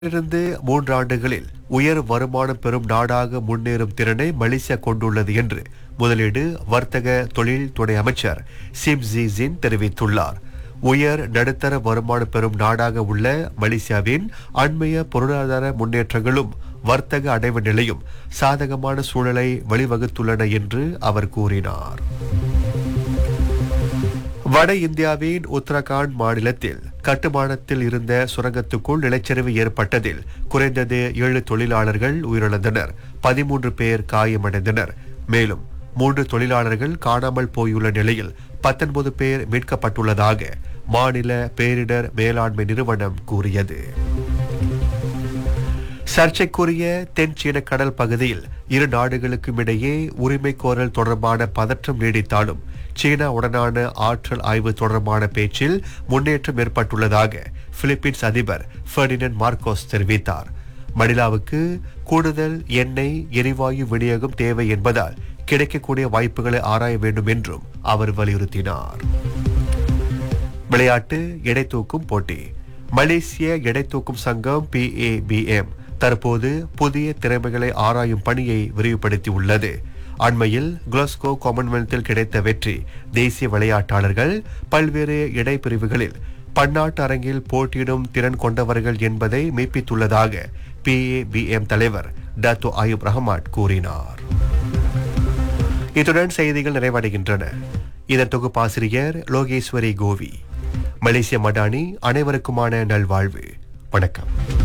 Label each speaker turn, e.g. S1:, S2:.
S1: இருந்து மூன்று ஆண்டுகளில் உயர் வருமானம் பெறும் நாடாக முன்னேறும் திறனை மலேசியா கொண்டுள்ளது என்று முதலீடு வர்த்தக தொழில் துணை அமைச்சர் சிம் ஜின் தெரிவித்துள்ளார் உயர் நடுத்தர வருமானம் பெறும் நாடாக உள்ள மலேசியாவின் அண்மைய பொருளாதார முன்னேற்றங்களும் வர்த்தக அடைவு நிலையும் சாதகமான சூழலை வழிவகுத்துள்ளன என்று அவர் கூறினார் வட இந்தியாவின் உத்தரகாண்ட் மாநிலத்தில் கட்டுமானத்தில் இருந்த சுரங்கத்துக்குள் நிலச்சரிவு ஏற்பட்டதில் குறைந்தது ஏழு தொழிலாளர்கள் உயிரிழந்தனர் பதிமூன்று பேர் காயமடைந்தனர் மேலும் மூன்று தொழிலாளர்கள் காணாமல் போயுள்ள நிலையில் பத்தொன்பது பேர் மீட்கப்பட்டுள்ளதாக மாநில பேரிடர் மேலாண்மை நிறுவனம் கூறியது சர்ச்சைக்குரிய தென் சீன கடல் பகுதியில் இரு நாடுகளுக்கும் இடையே உரிமை கோரல் தொடர்பான பதற்றம் நீடித்தாலும் சீனா உடனான ஆற்றல் ஆய்வு தொடர்பான பேச்சில் முன்னேற்றம் ஏற்பட்டுள்ளதாக பிலிப்பீன்ஸ் அதிபர் ஃபெர்டினன் மார்க்கோஸ் தெரிவித்தார் மணிலாவுக்கு கூடுதல் எண்ணெய் எரிவாயு விநியோகம் தேவை என்பதால் கிடைக்கக்கூடிய வாய்ப்புகளை ஆராய வேண்டும் என்றும் அவர் வலியுறுத்தினார் விளையாட்டு எடை தூக்கும் போட்டி மலேசிய எடை தூக்கும் சங்கம் பிஏபிஎம் தற்போது புதிய திறமைகளை ஆராயும் பணியை விரிவுபடுத்தியுள்ளது அண்மையில் குளஸ்கோ காமன்வெல்த்தில் கிடைத்த வெற்றி தேசிய விளையாட்டாளர்கள் பல்வேறு எடை பிரிவுகளில் பன்னாட்டு அரங்கில் போட்டியிடும் திறன் கொண்டவர்கள் என்பதை மெய்ப்பித்துள்ளதாக பிஏபிஎம் தலைவர் டத்தோ ஆயுப் ரஹமாட் கூறினார் இத்துடன் செய்திகள் நிறைவடைகின்றன இதன் தொகுப்பாசிரியர் லோகேஸ்வரி கோவி மலேசிய மடானி அனைவருக்குமான நல்வாழ்வு வணக்கம்